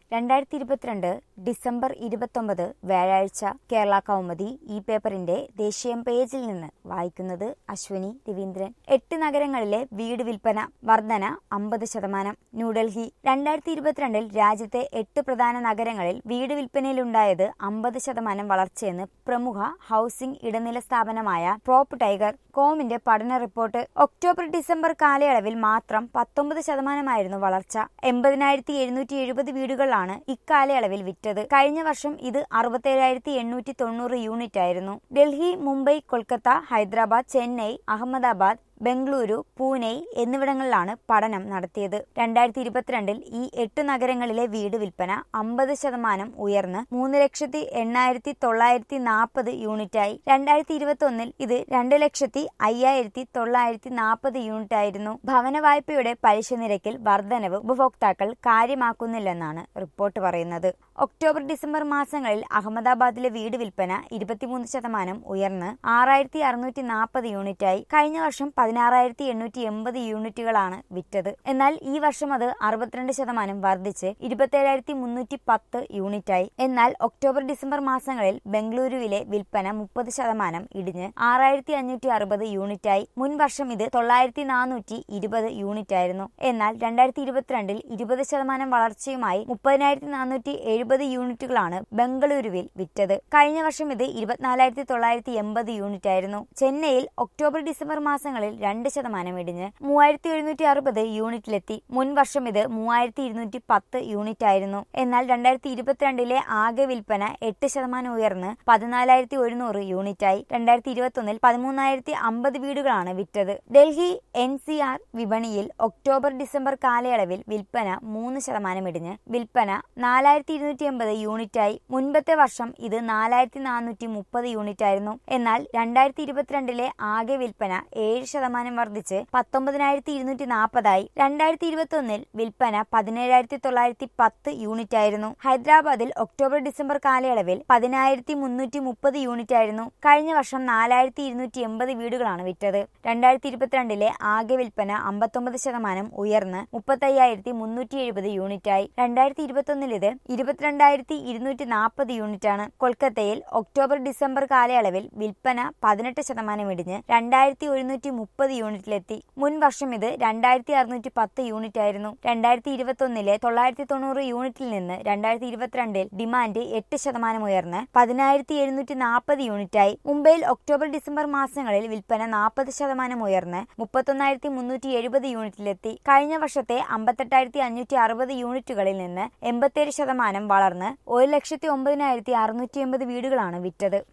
രണ്ടായിരത്തി ഇരുപത്തിരണ്ട് ഡിസംബർ ഇരുപത്തൊമ്പത് വ്യാഴാഴ്ച കേരള കൗമുദി ഈ പേപ്പറിന്റെ ദേശീയ പേജിൽ നിന്ന് വായിക്കുന്നത് അശ്വനി രവീന്ദ്രൻ എട്ട് നഗരങ്ങളിലെ വീട് വിൽപ്പന വർധന അമ്പത് ശതമാനം ന്യൂഡൽഹി രണ്ടായിരത്തി ഇരുപത്തിരണ്ടിൽ രാജ്യത്തെ എട്ട് പ്രധാന നഗരങ്ങളിൽ വീട് വിൽപ്പനയിലുണ്ടായത് അമ്പത് ശതമാനം വളർച്ചയെന്ന് പ്രമുഖ ഹൌസിംഗ് ഇടനില സ്ഥാപനമായ പ്രോപ്പ് ടൈഗർ കോമിന്റെ പഠന റിപ്പോർട്ട് ഒക്ടോബർ ഡിസംബർ കാലയളവിൽ മാത്രം പത്തൊമ്പത് ശതമാനമായിരുന്നു വളർച്ച എൺപതിനായിരത്തി എഴുന്നൂറ്റി എഴുപത് വീടുകളാണ് ഇക്കാലയളവിൽ വിറ്റത് കഴിഞ്ഞ വർഷം ഇത് അറുപത്തേഴായിരത്തി എണ്ണൂറ്റി തൊണ്ണൂറ് യൂണിറ്റ് ആയിരുന്നു ഡൽഹി മുംബൈ കൊൽക്കത്ത ഹൈദരാബാദ് ചെന്നൈ അഹമ്മദാബാദ് ബംഗളൂരു പൂനെ എന്നിവിടങ്ങളിലാണ് പഠനം നടത്തിയത് രണ്ടായിരത്തി ഇരുപത്തിരണ്ടിൽ ഈ എട്ട് നഗരങ്ങളിലെ വീട് വിൽപ്പന അമ്പത് ശതമാനം ഉയർന്ന് മൂന്ന് ലക്ഷത്തി എണ്ണായിരത്തി തൊള്ളായിരത്തി നാൽപ്പത് യൂണിറ്റായി രണ്ടായിരത്തി ഇരുപത്തി ഒന്നിൽ ഇത് രണ്ട് ലക്ഷത്തി അയ്യായിരത്തി തൊള്ളായിരത്തി നാൽപ്പത് യൂണിറ്റ് ആയിരുന്നു ഭവന വായ്പയുടെ പലിശ നിരക്കിൽ വർധനവ് ഉപഭോക്താക്കൾ കാര്യമാക്കുന്നില്ലെന്നാണ് റിപ്പോർട്ട് പറയുന്നത് ഒക്ടോബർ ഡിസംബർ മാസങ്ങളിൽ അഹമ്മദാബാദിലെ വീട് വിൽപ്പന ഇരുപത്തിമൂന്ന് ശതമാനം ഉയർന്ന് ആറായിരത്തി അറുന്നൂറ്റി നാൽപ്പത് യൂണിറ്റായി കഴിഞ്ഞ വർഷം പതിനാറായിരത്തി എണ്ണൂറ്റി എൺപത് യൂണിറ്റുകളാണ് വിറ്റത് എന്നാൽ ഈ വർഷം അത് അറുപത്തിരണ്ട് ശതമാനം വർദ്ധിച്ച് ഇരുപത്തേഴായിരത്തി മുന്നൂറ്റി പത്ത് യൂണിറ്റായി എന്നാൽ ഒക്ടോബർ ഡിസംബർ മാസങ്ങളിൽ ബംഗളൂരുവിലെ വിൽപ്പന മുപ്പത് ശതമാനം ഇടിഞ്ഞ് ആറായിരത്തി അഞ്ഞൂറ്റി അറുപത് യൂണിറ്റായി മുൻ വർഷം ഇത് തൊള്ളായിരത്തി നാനൂറ്റി ഇരുപത് യൂണിറ്റായിരുന്നു എന്നാൽ രണ്ടായിരത്തി ഇരുപത്തിരണ്ടിൽ ഇരുപത് ശതമാനം വളർച്ചയുമായി മുപ്പതിനായിരത്തി നാനൂറ്റി എഴുപത് യൂണിറ്റുകളാണ് ബംഗളൂരുവിൽ വിറ്റത് കഴിഞ്ഞ വർഷം ഇത് ഇരുപത്തിനാലായിരത്തി തൊള്ളായിരത്തി എൺപത് യൂണിറ്റ് ആയിരുന്നു ചെന്നൈയിൽ ഒക്ടോബർ ഡിസംബർ മാസങ്ങളിൽ രണ്ട് ശതമാനം ഇടിഞ്ഞ് മൂവായിരത്തി എഴുന്നൂറ്റി അറുപത് യൂണിറ്റിലെത്തി മുൻ വർഷം ഇത് മൂവായിരത്തി ഇരുന്നൂറ്റി പത്ത് യൂണിറ്റ് ആയിരുന്നു എന്നാൽ രണ്ടായിരത്തി ഇരുപത്തിരണ്ടിലെ ആകെ വിൽപ്പന എട്ട് ശതമാനം ഉയർന്ന് പതിനാലായിരത്തി ഒരുന്നൂറ് യൂണിറ്റായി രണ്ടായിരത്തി ഇരുപത്തൊന്നിൽ പതിമൂന്നായിരത്തി അമ്പത് വീടുകളാണ് വിറ്റത് ഡൽഹി എൻ സി ആർ വിപണിയിൽ ഒക്ടോബർ ഡിസംബർ കാലയളവിൽ വിൽപ്പന മൂന്ന് ശതമാനം ഇടിഞ്ഞ് വിൽപ്പന നാലായിരത്തി ഇരുന്നൂറ്റി എൺപത് യൂണിറ്റായി മുൻപത്തെ വർഷം ഇത് നാലായിരത്തി നാനൂറ്റി മുപ്പത് യൂണിറ്റ് ആയിരുന്നു എന്നാൽ രണ്ടായിരത്തി ഇരുപത്തിരണ്ടിലെ ആകെ വിൽപ്പന ഏഴ് ശതമാനം വർദ്ധിച്ച് പത്തൊമ്പതിനായിരത്തി ഇരുന്നൂറ്റി നാൽപ്പതായി രണ്ടായിരത്തി ഇരുപത്തി ഒന്നിൽ വിൽപ്പന പതിനേഴായിരത്തി തൊള്ളായിരത്തി പത്ത് യൂണിറ്റ് ആയിരുന്നു ഹൈദരാബാദിൽ ഒക്ടോബർ ഡിസംബർ കാലയളവിൽ പതിനായിരത്തി മുന്നൂറ്റി മുപ്പത് യൂണിറ്റ് ആയിരുന്നു കഴിഞ്ഞ വർഷം നാലായിരത്തി ഇരുന്നൂറ്റി എൺപത് വീടുകളാണ് വിറ്റത് രണ്ടായിരത്തി ഇരുപത്തിരണ്ടിലെ ആകെ വിൽപ്പന അമ്പത്തൊമ്പത് ശതമാനം ഉയർന്ന് മുപ്പത്തയ്യായിരത്തി മുന്നൂറ്റി എഴുപത് യൂണിറ്റായി രണ്ടായിരത്തി ഇരുപത്തി ഒന്നിൽ ഇത് ഇരുപത്തിരണ്ടായിരത്തി ഇരുന്നൂറ്റി നാൽപ്പത് യൂണിറ്റാണ് കൊൽക്കത്തയിൽ ഒക്ടോബർ ഡിസംബർ കാലയളവിൽ വിൽപ്പന പതിനെട്ട് ശതമാനം ഇടിഞ്ഞ് രണ്ടായിരത്തി ഒരുന്നൂറ്റി മുപ്പത് യൂണിറ്റിലെത്തി മുൻ വർഷം ഇത് രണ്ടായിരത്തി അറുന്നൂറ്റി പത്ത് യൂണിറ്റ് ആയിരുന്നു രണ്ടായിരത്തി ഇരുപത്തി ഒന്നിലെ തൊള്ളായിരത്തി തൊണ്ണൂറ് യൂണിറ്റിൽ നിന്ന് രണ്ടായിരത്തി ഇരുപത്തിരണ്ടിൽ ഡിമാൻഡ് എട്ട് ശതമാനം ഉയർന്ന് പതിനായിരത്തി എഴുന്നൂറ്റി നാൽപ്പത് യൂണിറ്റായി മുംബൈയിൽ ഒക്ടോബർ ഡിസംബർ മാസങ്ങളിൽ വിൽപ്പന നാൽപ്പത് ശതമാനം ഉയർന്ന് മുപ്പത്തൊന്നായിരത്തി മുന്നൂറ്റി എഴുപത് യൂണിറ്റിലെത്തി കഴിഞ്ഞ വർഷത്തെ അമ്പത്തെട്ടായിരത്തി അഞ്ഞൂറ്റി അറുപത് യൂണിറ്റുകളിൽ നിന്ന് എൺപത്തേഴ് ശതമാനം വളർന്ന് ഒരു ലക്ഷത്തി ഒമ്പതിനായിരത്തി അറുന്നൂറ്റി എൺപത് വീടുകളാണ് വിറ്റത്